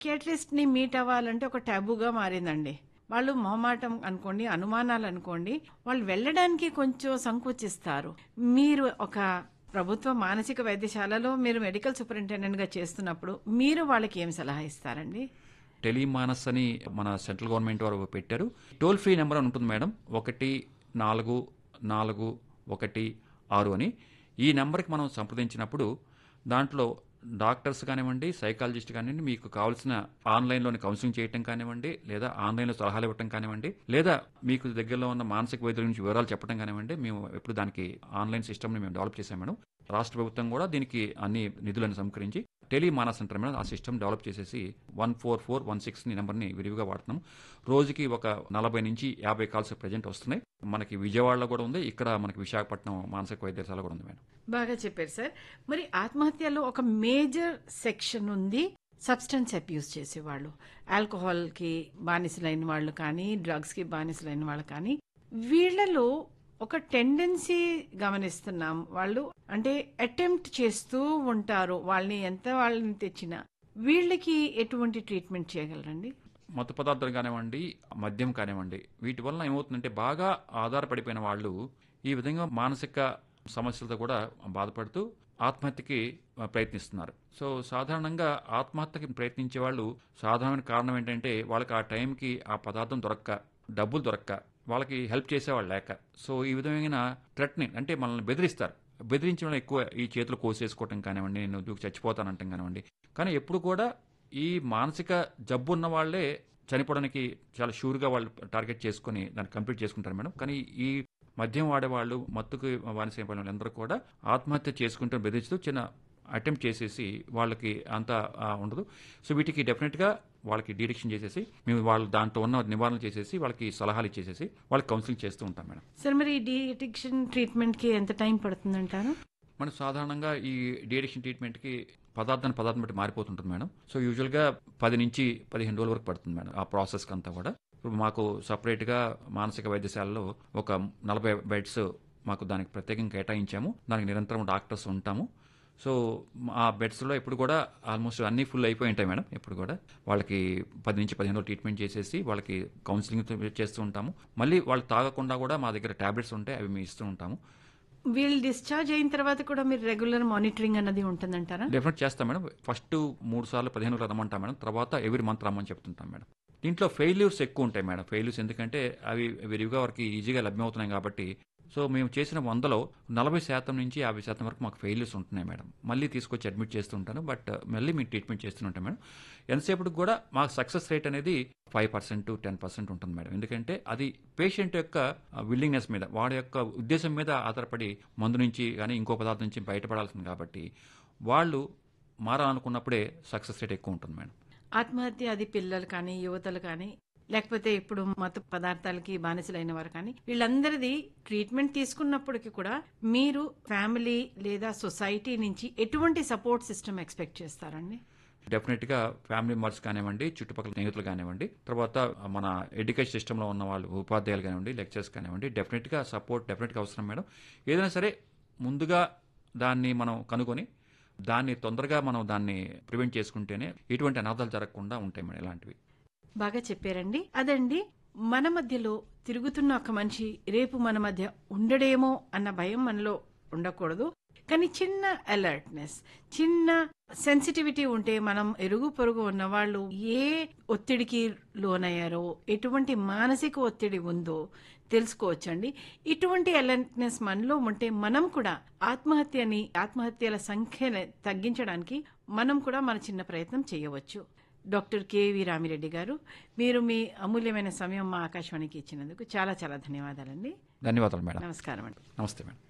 సైకియాట్రిస్ట్ని meet అవ్వాలంటే ఒక టాబుగా మారిందండి వాళ్ళు మొహమాటం అనుకోండి అనుమానాలు అనుకోండి వాళ్ళు వెళ్ళడానికి కొంచెం సంకోచిస్తారు మీరు ఒక ప్రభుత్వ మానసిక వైద్యశాలలో మీరు మెడికల్ సూపరింటెండెంట్ గా చేస్తున్నప్పుడు మీరు వాళ్ళకి ఏం సలహా ఇస్తారండి టెలిమానస్ అని మన సెంట్రల్ గవర్నమెంట్ వారు పెట్టారు టోల్ ఫ్రీ నెంబర్ అని ఉంటుంది మేడం ఒకటి నాలుగు నాలుగు ఒకటి ఆరు అని ఈ నెంబర్కి మనం సంప్రదించినప్పుడు దాంట్లో డాక్టర్స్ కానివ్వండి సైకాలజిస్ట్ కానివ్వండి మీకు కావాల్సిన ఆన్లైన్లోని కౌన్సిలింగ్ చేయటం కానివ్వండి లేదా ఆన్లైన్లో సలహాలు ఇవ్వటం కానివ్వండి లేదా మీకు దగ్గరలో ఉన్న మానసిక వైద్యుల గురించి వివరాలు చెప్పడం కానివ్వండి మేము ఇప్పుడు దానికి ఆన్లైన్ సిస్టమ్ని మేము డెవలప్ చేసాం మేడం రాష్ట్ర ప్రభుత్వం కూడా దీనికి అన్ని నిధులను సమకరించి టెలిమానస్ అంటారు మేడం ఆ సిస్టమ్ డెవలప్ చేసేసి one four four one six నెంబర్ని విరివిగా వాడుతున్నాం రోజుకి ఒక నలభై నుంచి యాభై కాల్స్ ప్రజెంట్ వస్తున్నాయి మనకి విజయవాడలో కూడా ఉంది ఇక్కడ మనకి విశాఖపట్నం మానసిక వైద్యశాల కూడా ఉంది మేడం బాగా చెప్పారు సార్ మరి ఆత్మహత్యలో ఒక మేజర్ సెక్షన్ ఉంది సబ్స్టెన్స్ అబ్యూస్ చేసేవాళ్ళు ఆల్కహాల్ కి బానిసలైన వాళ్ళు కానీ డ్రగ్స్ కి బానిసలైన వాళ్ళు కానీ వీళ్ళలో ఒక టెండెన్సీ గమనిస్తున్నాం వాళ్ళు అంటే అటెంప్ట్ చేస్తూ ఉంటారు వాళ్ళని ఎంత వాళ్ళని తెచ్చినా వీళ్ళకి ఎటువంటి ట్రీట్మెంట్ చేయగలరండి మత్తు పదార్థాలు కానివ్వండి మద్యం కానివ్వండి వీటి వల్ల ఏమవుతుందంటే బాగా ఆధారపడిపోయిన వాళ్ళు ఈ విధంగా మానసిక సమస్యలతో కూడా బాధపడుతూ ఆత్మహత్యకి ప్రయత్నిస్తున్నారు సో సాధారణంగా ఆత్మహత్యకి ప్రయత్నించే వాళ్ళు సాధారణ కారణం ఏంటంటే వాళ్ళకి ఆ టైంకి ఆ పదార్థం దొరక్క డబ్బులు దొరక్క వాళ్ళకి హెల్ప్ చేసేవాళ్ళు లేక సో ఈ విధమైన థ్రెట్నింగ్ అంటే మనల్ని బెదిరిస్తారు బెదిరించడం ఎక్కువ ఈ చేతులు కోసేసుకోవటం కానివ్వండి నేను దూకి చచ్చిపోతానంటాం కానివ్వండి కానీ ఎప్పుడు కూడా ఈ మానసిక జబ్బు ఉన్న వాళ్ళే చనిపోవడానికి చాలా షూర్గా వాళ్ళు టార్గెట్ చేసుకుని దాన్ని కంప్లీట్ చేసుకుంటారు మేడం కానీ ఈ మద్యం వాడేవాళ్ళు మత్తుకు బానిసైన వాళ్ళందరూ కూడా ఆత్మహత్య చేసుకుంటూ బెదిరిస్తూ చిన్న అటెంప్ట్ చేసేసి వాళ్ళకి అంత ఆ, ఉండదు సో వీటికి డెఫినెట్గా వాళ్ళకి డిడక్షన్ చేసేసి మేము వాళ్ళు దాంట్లో ఉన్న నివారణ చేసేసి వాళ్ళకి సలహాలు ఇచ్చేసేసి వాళ్ళకి కౌన్సిలింగ్ చేస్తూ ఉంటాం మేడం సార్ మరి డీ అడిక్షన్ ట్రీట్మెంట్ కి ఎంత టైం పడుతుందంటారు మనం సాధారణంగా ఈ డిఎడిక్షన్ ట్రీట్మెంట్కి పదార్థాన్ని పదార్థం బట్టి మారిపోతుంటుంది మేడం సో యూజువల్గా పది నుంచి పదిహేను రోజుల వరకు పడుతుంది మేడం ఆ ప్రాసెస్కి అంతా కూడా ఇప్పుడు మాకు సపరేట్గా మానసిక వైద్యశాలలో ఒక నలభై బెడ్స్ మాకు దానికి ప్రత్యేకంగా కేటాయించాము దానికి నిరంతరం డాక్టర్స్ ఉంటాము సో ఆ బెడ్స్లో ఇప్పుడు కూడా ఆల్మోస్ట్ అన్నీ ఫుల్ అయిపోయి ఉంటాయి మేడం ఇప్పుడు కూడా వాళ్ళకి పది నుంచి పదిహేను రోజులు ట్రీట్మెంట్ చేసేసి వాళ్ళకి కౌన్సిలింగ్ చేస్తూ ఉంటాము మళ్ళీ వాళ్ళు తాగకుండా కూడా మా దగ్గర టాబ్లెట్స్ ఉంటాయి అవి మేము ఇస్తూ ఉంటాము వీళ్ళు డిశ్చార్జ్ అయిన తర్వాత కూడా మీరు రెగ్యులర్ మానిటరింగ్ అన్నది ఉంటుందంటారా డెఫినెట్ చేస్తాం మేడం ఫస్ట్ మూడు సార్లు పదిహేను రోజులు రమ్మంటాం మేడం తర్వాత ఎవ్రీ మంత్ రమ్మని చెప్తుంటాం మేడం దీంట్లో ఫెయిల్యూర్స్ ఎక్కువ ఉంటాయి మేడం ఫెయిల్యూర్స్ ఎందుకంటే అవి విరివిగా వారికి ఈజీగా లభ్యమవుతున్నాయి కాబట్టి సో మేము చేసిన వందలో నలభై శాతం నుంచి యాభై శాతం వరకు మాకు ఫెయిల్యూర్స్ ఉంటున్నాయి మేడం మళ్ళీ తీసుకొచ్చి అడ్మిట్ చేస్తూ ఉంటాను బట్ మళ్ళీ మేము ట్రీట్మెంట్ చేస్తుంటాం మేడం ఎంతసేపటికి కూడా మాకు సక్సెస్ రేట్ అనేది ఫైవ్ పర్సెంట్ టెన్ పర్సెంట్ ఉంటుంది మేడం ఎందుకంటే అది పేషెంట్ యొక్క విల్లింగ్నెస్ మీద వాడి యొక్క ఉద్దేశం మీద ఆధారపడి మందు నుంచి కానీ ఇంకో పదార్థం నుంచి బయటపడాల్సింది కాబట్టి వాళ్ళు మారాలనుకున్నప్పుడే సక్సెస్ రేట్ ఎక్కువ ఉంటుంది మేడం ఆత్మహత్య అది పిల్లలు కానీ యువతలు కానీ లేకపోతే ఇప్పుడు మత పదార్థాలకి బానిసలైన వారు కానీ వీళ్ళందరిది ట్రీట్మెంట్ తీసుకున్నప్పటికీ కూడా మీరు ఫ్యామిలీ లేదా సొసైటీ నుంచి ఎటువంటి సపోర్ట్ సిస్టమ్ ఎక్స్పెక్ట్ చేస్తారండి డెఫినెట్గా ఫ్యామిలీ మెంబర్స్ కానివ్వండి చుట్టుపక్కల స్నేహితులు కానివ్వండి తర్వాత మన ఎడ్యుకేషన్ సిస్టంలో ఉన్న వాళ్ళు ఉపాధ్యాయులు కానివ్వండి లెక్చర్స్ కానివ్వండి డెఫినెట్గా సపోర్ట్ డెఫినెట్గా అవసరం మేడం ఏదైనా సరే ముందుగా దాన్ని మనం కనుగొని దాన్ని తొందరగా మనం దాన్ని ప్రివెంట్ చేసుకుంటేనే ఎటువంటి అనాథాలు జరగకుండా ఉంటాయి మేడం ఇలాంటివి బాగా చెప్పారండి అదండి మన మధ్యలో తిరుగుతున్న ఒక మనిషి రేపు మన మధ్య ఉండడేమో అన్న భయం మనలో ఉండకూడదు కానీ చిన్న అలర్ట్నెస్ చిన్న సెన్సిటివిటీ ఉంటే మనం ఎరుగు పొరుగు ఉన్న వాళ్ళు ఏ ఒత్తిడికి లోనయ్యారో ఎటువంటి మానసిక ఒత్తిడి ఉందో తెలుసుకోవచ్చండి ఇటువంటి అలర్ట్నెస్ మనలో ఉంటే మనం కూడా ఆత్మహత్యని ఆత్మహత్యల సంఖ్యని తగ్గించడానికి మనం కూడా మన చిన్న ప్రయత్నం చేయవచ్చు డాక్టర్ కేవి రామిరెడ్డి గారు మీరు మీ అమూల్యమైన సమయం మా ఆకాశవాణికి ఇచ్చినందుకు చాలా చాలా ధన్యవాదాలండి ధన్యవాదాలు మేడం నమస్కారం అండి నమస్తే మేడం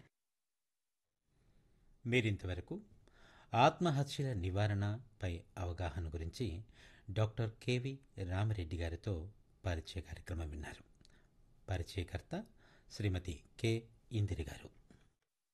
మీరింతవరకు ఆత్మహత్యల నివారణపై అవగాహన గురించి డాక్టర్ కెవి రామిరెడ్డి గారితో పరిచయ కార్యక్రమం విన్నారు పరిచయకర్త శ్రీమతి కె ఇందిరి గారు